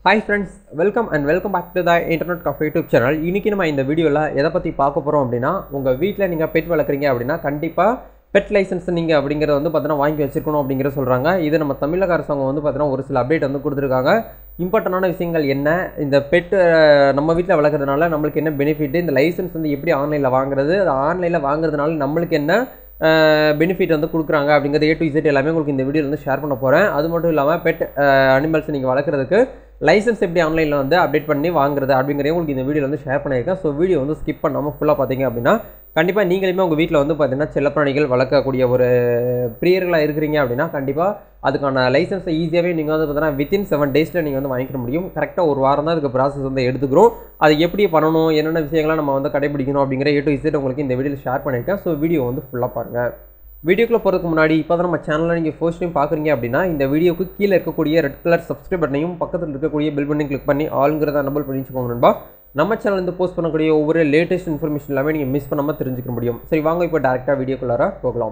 hi friends welcome and welcome back to the internet coffee YouTube channel இன்றைக்கி நம்ம இந்த வீடியோவில் எதை பற்றி பார்க்க போகிறோம் அப்படின்னா உங்கள் வீட்டில் நீங்கள் பெட் வளர்க்குறீங்க அப்படின்னா கண்டிப்பாக பெட் லைசன்ஸ் நீங்கள் அப்படிங்கிறத வந்து பார்த்தீங்கன்னா வாங்கி வச்சிருக்கணும் அப்படிங்கிற சொல்கிறாங்க இது நம்ம தமிழக அரசாங்கம் வந்து பார்த்தீங்கன்னா ஒரு சில அப்டேட் வந்து கொடுத்துருக்காங்க இம்பார்ட்டண்டான விஷயங்கள் என்ன இந்த பெட் நம்ம வீட்டில் வளர்க்குறதுனால நம்மளுக்கு என்ன பெனிஃபிட் இந்த லைசன்ஸ் வந்து எப்படி ஆன்லைனில் வாங்குறது அது ஆன்லைனில் வாங்குறதுனால நம்மளுக்கு என்ன பெனிஃபிட் வந்து கொடுக்குறாங்க அப்படிங்கிறது ஏ டு இசட் எல்லாமே உங்களுக்கு இந்த வீடியோவில் வந்து ஷேர் பண்ண போகிறேன் அது மட்டும் இல்லாமல் பெட் அனிமல்ஸ் நீங்கள் வளர்க்குறதுக்கு லைசன்ஸ் எப்படி ஆன்லைனில் வந்து அப்டேட் பண்ணி வாங்குறது அப்படிங்கிறத உங்களுக்கு இந்த வீடியோ வந்து ஷேர் பண்ணியிருக்கேன் ஸோ வீடியோ வந்து ஸ்கிப் பண்ணாமல் ஃபுல்லாக பார்த்தீங்க அப்படின்னா கண்டிப்பாக நீங்களுமே உங்கள் வீட்டில் வந்து பார்த்தீங்கன்னா செல்லப்பிராணிகள் வளர்க்கக்கூடிய ஒரு பிரியர்களாக இருக்கிறீங்க அப்படின்னா கண்டிப்பாக அதுக்கான லைசன்ஸை ஈஸியாகவே நீங்கள் வந்து பார்த்தீங்கன்னா வித்தின் செவன் டேஸில் நீங்கள் வந்து வாங்கிக்க முடியும் கரெக்டாக ஒரு வாரம் தான் இதுக்கு ப்ராசஸ் வந்து எடுத்துக்கிறோம் அது எப்படி பண்ணணும் என்னென்ன விஷயங்கள்லாம் நம்ம வந்து கடைபிடிக்கணும் அப்படிங்கிற ஏ டு இசட் உங்களுக்கு இந்த வீடியோவில் ஷேர் பண்ணியிருக்கேன் ஸோ வீடியோ வந்து ஃபுல்லாக பாருங்கள் வீடியோக்குள்ளே போகிறதுக்கு முன்னாடி இப்போ தான் நம்ம சேனலில் நீங்கள் ஃபர்ஸ்ட் டைம் பார்க்குறீங்க அப்படின்னா இந்த வீடியோக்கு கீழே இருக்கக்கூடிய ரெட் கலர் சப்ஸ்கிரைப் பட்டனையும் பக்கத்தில் இருக்கக்கூடிய பில் பண்ணி கிளிக் பண்ணி ஆளுங்கிறத நம்பர் பண்ணி வச்சுக்கோங்க நண்பா நம்ம சேனல் போஸ்ட் பண்ணக்கூடிய ஒவ்வொரு லேட்டஸ்ட் இன்ஃபர்மேஷன் எல்லாமே நீங்கள் மிஸ் பண்ணாமல் தெரிஞ்சுக்க முடியும் சரி வாங்க இப்போ டேரெக்டாக வீடியோக்குள்ளார போகலாம்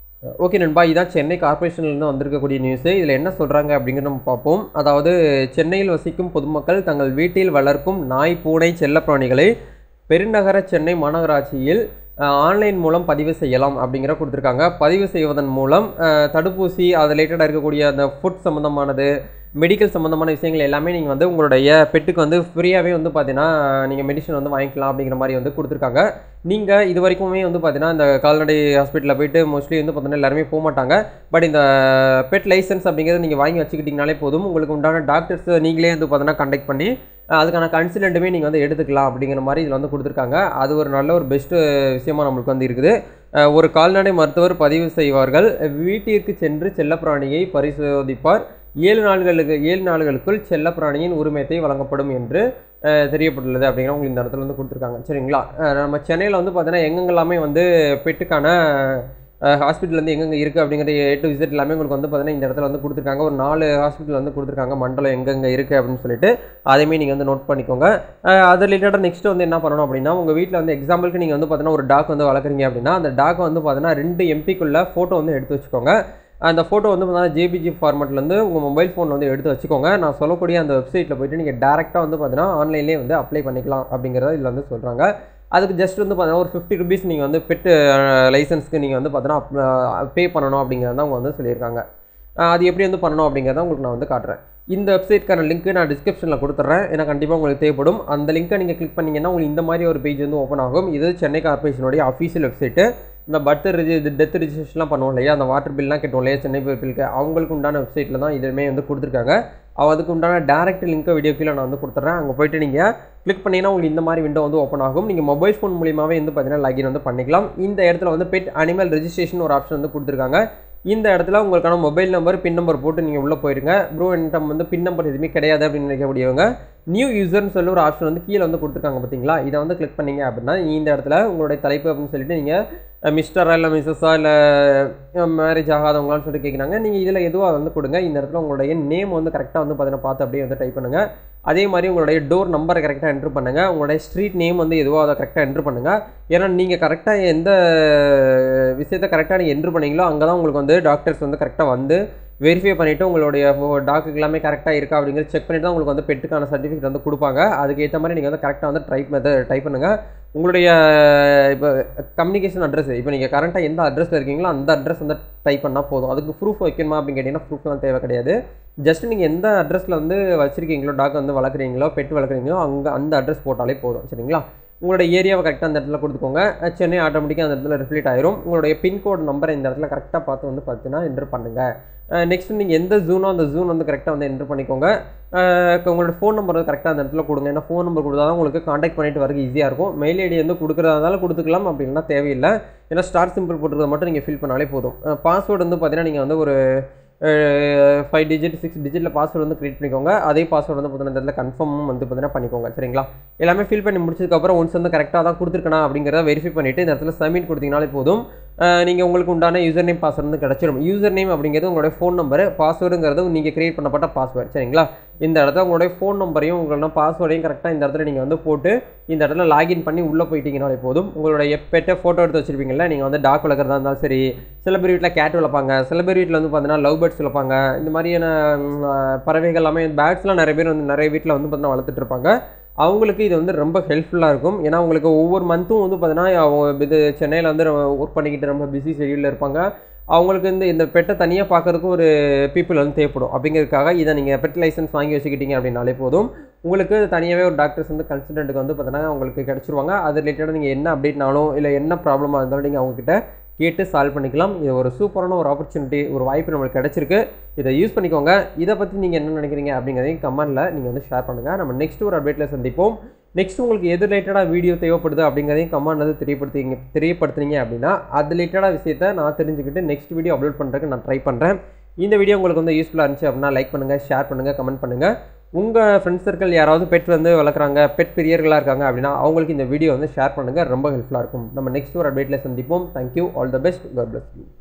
ஓகே நண்பா இதான் சென்னை கார்பரேஷன்லேருந்து வந்திருக்கக்கூடிய நியூஸு இதில் என்ன சொல்கிறாங்க அப்படிங்கிறத நம்ம பார்ப்போம் அதாவது சென்னையில் வசிக்கும் பொதுமக்கள் தங்கள் வீட்டில் வளர்க்கும் நாய் பூனை செல்லப்பிராணிகளை பெருநகர சென்னை மாநகராட்சியில் ஆன்லைன் மூலம் பதிவு செய்யலாம் அப்படிங்கிற கொடுத்துருக்காங்க பதிவு செய்வதன் மூலம் தடுப்பூசி அது ரிலேட்டடாக இருக்கக்கூடிய அந்த ஃபுட் சம்மந்தமானது மெடிக்கல் சம்மந்தமான விஷயங்கள் எல்லாமே நீங்கள் வந்து உங்களுடைய பெட்டுக்கு வந்து ஃப்ரீயாகவே வந்து பார்த்தீங்கன்னா நீங்கள் மெடிசன் வந்து வாங்கிக்கலாம் அப்படிங்கிற மாதிரி வந்து கொடுத்துருக்காங்க நீங்கள் இது வரைக்குமே வந்து பார்த்தீங்கன்னா இந்த கால்நடை ஹாஸ்பிட்டலில் போயிட்டு மோஸ்ட்லி வந்து பார்த்தீங்கன்னா எல்லாருமே போக மாட்டாங்க பட் இந்த பெட் லைசன்ஸ் அப்படிங்கிறத நீங்கள் வாங்கி வச்சுக்கிட்டிங்கனாலே போதும் உங்களுக்கு உண்டான டாக்டர்ஸ் நீங்களே வந்து பார்த்தீங்கன்னா கண்டக்ட் பண்ணி அதுக்கான கன்சல்டண்ட்டுமே நீங்கள் வந்து எடுத்துக்கலாம் அப்படிங்கிற மாதிரி இதில் வந்து கொடுத்துருக்காங்க அது ஒரு நல்ல ஒரு பெஸ்ட்டு விஷயமா நம்மளுக்கு வந்து இருக்குது ஒரு கால்நடை மருத்துவர் பதிவு செய்வார்கள் வீட்டிற்கு சென்று செல்லப்பிராணியை பரிசோதிப்பார் ஏழு நாள்களுக்கு ஏழு நாள்களுக்குள் செல்லப்பிராணியின் உரிமையத்தை வழங்கப்படும் என்று தெரியப்பட்டுள்ளது அப்படிங்கிற உங்களுக்கு இந்த இடத்துல வந்து கொடுத்துருக்காங்க சரிங்களா நம்ம சென்னையில் வந்து பார்த்தீங்கன்னா எங்கெங்கெல்லாமே வந்து பெட்டுக்கான ஹாஸ்பிட்டல் வந்து எங்கெங்கே இருக்குது அப்படிங்கிற ஏ டு விசிட் எல்லாமே உங்களுக்கு வந்து பார்த்தீங்கன்னா இந்த இடத்துல வந்து கொடுத்துருக்காங்க ஒரு நாலு ஹாஸ்பிட்டல் வந்து கொடுத்துருக்காங்க மண்டலம் எங்கெங்கே இருக்குது அப்படின்னு சொல்லிட்டு அதையுமே நீங்கள் வந்து நோட் பண்ணிக்கோங்க அது ரிலேட்டடாக நெக்ஸ்ட் வந்து என்ன பண்ணணும் அப்படின்னா உங்கள் வீட்டில் வந்து எக்ஸாம்பிளுக்கு நீங்கள் வந்து பார்த்தீங்கன்னா ஒரு டாக் வந்து வளர்க்குறீங்க அப்படின்னா அந்த டாக் வந்து பார்த்தீங்கன்னா ரெண்டு எம்பிக்குள்ளே ஃபோட்டோ வந்து எடுத்து வச்சுக்கோங்க அந்த ஃபோட்டோ வந்து பார்த்தீங்கன்னா ஜேபிஜி ஃபார்மெட்லேருந்து உங்கள் மொபைல் ஃபோன் வந்து எடுத்து வச்சுக்கோங்க நான் சொல்லக்கூடிய அந்த வெப்சைட்டில் போய்ட்டு நீங்கள் டேரெக்டாக வந்து பார்த்தீங்கன்னா ஆன்லைன்லேயே வந்து அப்ளை பண்ணிக்கலாம் அப்படிங்கிறத இதில் வந்து சொல்கிறாங்க அதுக்கு ஜஸ்ட் வந்து பார்த்தீங்கன்னா ஒரு ஃபிஃப்டி ருபீஸ் நீங்கள் வந்து பெட்டு லைசன்ஸ்க்கு நீங்கள் வந்து பார்த்தீங்கன்னா பே பண்ணணும் அப்படிங்கிறத அவங்க வந்து சொல்லியிருக்காங்க அது எப்படி வந்து பண்ணணும் அப்படிங்கிறத உங்களுக்கு நான் வந்து காட்டுறேன் இந்த வெப்சைட்க்கான லிங்க்கு நான் டிஸ்கிரிப்ஷனில் கொடுத்துட்றேன் ஏன்னா கண்டிப்பாக உங்களுக்கு தேவைப்படும் அந்த லிங்க்கை நீங்கள் கிளிக் பண்ணிங்கன்னா உங்களுக்கு இந்த மாதிரி ஒரு பேஜ் வந்து ஓப்பன் ஆகும் இது சென்னை கார்பரேஷனுடைய அஃபீஷியல் வெப்சைட்டு இந்த பர்த் ரிஜி டெத் ரிஜிஸ்ட்ரேஷன்லாம் பண்ணுவோம் இல்லையா அந்த வாட்டர் பில்லாம் கட்டுவோம் இல்லையா சென்னை பில்க்கு அவங்களுக்கு உண்டான வெப்சைட்டில் தான் இதுவுமே வந்து கொடுத்துருக்காங்க அதுக்கு உண்டான டேரக்ட் லிங்க்கை வீடியோ கீழே நான் வந்து கொடுத்துட்றேன் அங்கே போய்ட்டு நீங்கள் கிளிக் பண்ணிங்கன்னா உங்களுக்கு இந்த மாதிரி விண்டோ வந்து ஓப்பன் ஆகும் நீங்கள் மொபைல் ஃபோன் மூலியமாகவே வந்து பார்த்தீங்கன்னா லாகின் வந்து பண்ணிக்கலாம் இந்த இடத்துல வந்து பெட் அனிமல் ரெஜிஸ்ட்ரேஷன் ஒரு ஆப்ஷன் வந்து கொடுத்துருக்காங்க இந்த இடத்துல உங்களுக்கான மொபைல் நம்பர் பின் நம்பர் போட்டு நீங்கள் உள்ளே போயிருங்க ப்ரோ என்கிட்ட வந்து பின் நம்பர் எதுவுமே கிடையாது அப்படின்னு நினைக்கக்கூடியவங்க நியூ யூசர்னு சொல்லி ஒரு ஆப்ஷன் வந்து கீழே வந்து கொடுத்துருக்காங்க பார்த்தீங்களா இதை வந்து கிளிக் பண்ணிங்க அப்படின்னா இந்த இடத்துல உங்களுடைய தலைப்பு அப்படின்னு சொல்லிட்டு நீங்கள் மிஸ்டரா இல்லை மிஸ்ஸஸா இல்லை மேரேஜ் ஆகாதவங்களான்னு சொல்லிட்டு கேட்குறாங்க நீங்கள் இதில் எதுவாக வந்து கொடுங்க இந்த இடத்துல உங்களுடைய நேம் வந்து கரெக்டாக வந்து பார்த்தீங்கன்னா பார்த்து அப்படியே வந்து டைப் பண்ணுங்கள் அதே மாதிரி உங்களுடைய டோர் நம்பரை கரெக்டாக என்ட்ரு பண்ணுங்கள் உங்களுடைய ஸ்ட்ரீட் நேம் வந்து எதுவோ அதை கரெக்டாக என்ட்ரு பண்ணுங்கள் ஏன்னா நீங்கள் கரெக்டாக எந்த விஷயத்தை கரெக்டாக நீங்கள் என்ட்ரு பண்ணீங்களோ அங்கே தான் உங்களுக்கு வந்து டாக்டர்ஸ் வந்து கரெக்டாக வந்து வெரிஃபை பண்ணிவிட்டு உங்களுடைய டாக்குக்கு எல்லாமே கரெக்டாக இருக்கா அப்படிங்கிறது செக் பண்ணிட்டு தான் உங்களுக்கு வந்து பெட்டுக்கான சர்டிஃபிகேட் வந்து கொடுப்பாங்க அதுக்கு ஏற்ற மாதிரி நீங்கள் வந்து கரெக்டாக வந்து டைப் மெத்தட் டைப் பண்ணுங்கள் உங்களுடைய இப்போ கம்யூனிகேஷன் அட்ரஸ் இப்போ நீங்கள் கரெக்டாக எந்த அட்ரஸில் இருக்கீங்களோ அந்த அட்ரஸ் வந்து டைப் பண்ணால் போதும் அதுக்கு ப்ரூஃப் வைக்கணுமா அப்படின்னு கேட்டிங்கன்னா ப்ரூஃப்லாம் தேவை கிடையாது ஜஸ்ட் நீங்கள் எந்த அட்ரஸில் வந்து வச்சுருக்கீங்களோ டாக் வந்து வளர்க்குறீங்களோ பெட் வளர்க்குறீங்களோ அங்கே அந்த அட்ரஸ் போட்டாலே போதும் சரிங்களா உங்களோட ஏரியாவை கரெக்டாக அந்த இடத்துல கொடுத்துக்கோங்க சென்னை ஆட்டோமேட்டிக்காக அந்த இடத்துல ரிஃப்ளெக்ட் ஆயிரும் உங்களுடைய பின்கோட் நம்பரை இந்த இடத்துல கரெக்டாக பார்த்து வந்து பார்த்தீங்கன்னா என்ட்ரு பண்ணுங்கள் நெக்ஸ்ட் நீங்கள் எந்த ஜூனோ அந்த ஜூன் வந்து கரெக்டாக வந்து என்ட்ரு பண்ணிக்கோங்க உங்களோட ஃபோன் நம்பர் வந்து கரெக்டாக அந்த இடத்துல கொடுங்க ஏன்னா ஃபோன் நம்பர் கொடுத்தா தான் உங்களுக்கு காண்டாக்ட் பண்ணிட்டு வரக்கு ஈஸியாக இருக்கும் மெயில் ஐடி வந்து கொடுக்குறதா இருந்தாலும் கொடுத்துக்கலாம் அப்படின்னா தேவையில்லை ஏன்னா ஸ்டார் சிம்பிள் போட்டுக்கிறத மட்டும் நீங்கள் ஃபில் பண்ணாலே போதும் பாஸ்வேர்டு வந்து பார்த்தீங்கன்னா நீங்கள் வந்து ஒரு ஃபைவ் டிஜிட் சிக்ஸ் டிஜிட்டில் பாஸ்வேர்டு வந்து க்ரியேட் பண்ணிக்கோங்க அதே பாஸ்வேர்டு வந்து பார்த்தீங்கன்னா இந்த இடத்துல கன்ஃபார்மும் வந்து பார்த்தீங்கன்னா பண்ணிக்கோங்க சரிங்களா எல்லாமே ஃபில் பண்ணி முடிச்சதுக்கப்புறம் ஒன்ஸ் வந்து கரெக்டாக தான் கொடுத்துருக்கணும் அப்படிங்கிறத வெரிஃபை பண்ணிவிட்டு இந்த இடத்துல சப்மிட் கொடுத்தீங்கனாலே போதும் நீங்கள் உங்களுக்கு உண்டான யூசர் நேம் பாஸ்வேர்டு வந்து கிடச்சிடும் யூசர் நேம் அப்படிங்கிறது உங்களுடைய ஃபோன் நம்பரு பாஸ்வேர்டுங்கிறது நீங்கள் கிரியேட் பண்ணப்பட்ட பாஸ்வேர்டு சரிங்களா இந்த இடத்துல உங்களுடைய ஃபோன் நம்பரையும் உங்களோட பாஸ்வேர்டையும் கரெக்டாக இந்த இடத்துல நீங்கள் வந்து போட்டு இந்த இடத்துல லாகின் பண்ணி உள்ளே போயிட்டீங்கனாலே போதும் உங்களுடைய பெட்டை ஃபோட்டோ எடுத்து வச்சிருப்பீங்கல்ல நீங்கள் வந்து டாக் வளர்க்குறதா இருந்தாலும் சரி சில பேர் வீட்டில் கேட் வளர்ப்பாங்க சில பேர் வீட்டில் வந்து பார்த்தீங்கன்னா லவ் பேர்ட்ஸ் வளர்ப்பாங்க இந்த மாதிரியான ம், அஹ், பறவைகள் எல்லாமே பேர்ட்ஸ்லாம் நிறைய பேர் வந்து நிறைய வீட்டில் வந்து பார்த்தீங்கன்னா வளர்த்துட்டு இருப்பாங்க அவங்களுக்கு இது வந்து ரொம்ப ஹெல்ப்ஃபுல்லாக இருக்கும் ஏன்னா உங்களுக்கு ஒவ்வொரு மந்த்தும் வந்து பார்த்தீங்கன்னா அவங்க இது சென்னையில் வந்து ஒர்க் பண்ணிக்கிட்டு ரொம்ப பிஸி ஷெடியூலில் இருப்பாங்க அவங்களுக்கு வந்து இந்த பெட்டை தனியாக பார்க்கறதுக்கு ஒரு பீப்புள் வந்து தேவைப்படும் அப்படிங்கிறதுக்காக இதை நீங்கள் பெட் லைசன்ஸ் வாங்கி வச்சுக்கிட்டீங்க அப்படின்னாலே போதும் உங்களுக்கு தனியாகவே ஒரு டாக்டர்ஸ் வந்து கன்சல்டன்ட்டுக்கு வந்து பார்த்தீங்கன்னா உங்களுக்கு கிடச்சிருவாங்க அது ரிலேட்டடாக நீங்கள் என்ன அப்டேட்னாலும் இல்லை என்ன ப்ராப்ளமாக இருந்தாலும் நீங்கள் அவங்ககிட்ட கேட்டு சால்வ் பண்ணிக்கலாம் இது ஒரு சூப்பரான ஒரு ஆப்பர்ச்சுனிட்டி ஒரு வாய்ப்பு நம்மளுக்கு கிடச்சிருக்கு இதை யூஸ் பண்ணிக்கோங்க இதை பற்றி நீங்கள் என்ன நினைக்கிறீங்க அப்படிங்கிறதையும் கமெண்ட்டில் நீங்கள் வந்து ஷேர் பண்ணுங்கள் நம்ம நெக்ஸ்ட் ஒரு அப்டேட்டில் சந்திப்போம் நெக்ஸ்ட் உங்களுக்கு எது ரிலேட்டடாக வீடியோ தேவைப்படுது அப்படிங்கிறதையும் கமெண்ட் வந்து தெரியப்படுத்திங்க தெரியப்படுத்துனீங்க அப்படின்னா அது ரிலேட்டடாக விஷயத்தை நான் தெரிஞ்சுக்கிட்டு நெக்ஸ்ட் வீடியோ அப்லோட் பண்ணுறதுக்கு நான் ட்ரை பண்ணுறேன் இந்த வீடியோ உங்களுக்கு வந்து யூஸ்ஃபுல்லாக இருந்துச்சு அப்படின்னா லைக் பண்ணுங்கள் ஷேர் பண்ணுங்கள் கமெண்ட் பண்ணுங்கள் உங்கள் ஃப்ரெண்ட்ஸ் சர்க்கிள் யாராவது பெட் வந்து வளர்க்குறாங்க பெட் பிரியர்களாக இருக்காங்க அப்படின்னா அவங்களுக்கு இந்த வீடியோ வந்து ஷேர் பண்ணுங்கள் ரொம்ப ஹெல்ப்ஃபுல்லாக இருக்கும் நம்ம நெக்ஸ்ட் ஒரு அப்டேட்டில் சந்திப்போம் thank you all the best God bless you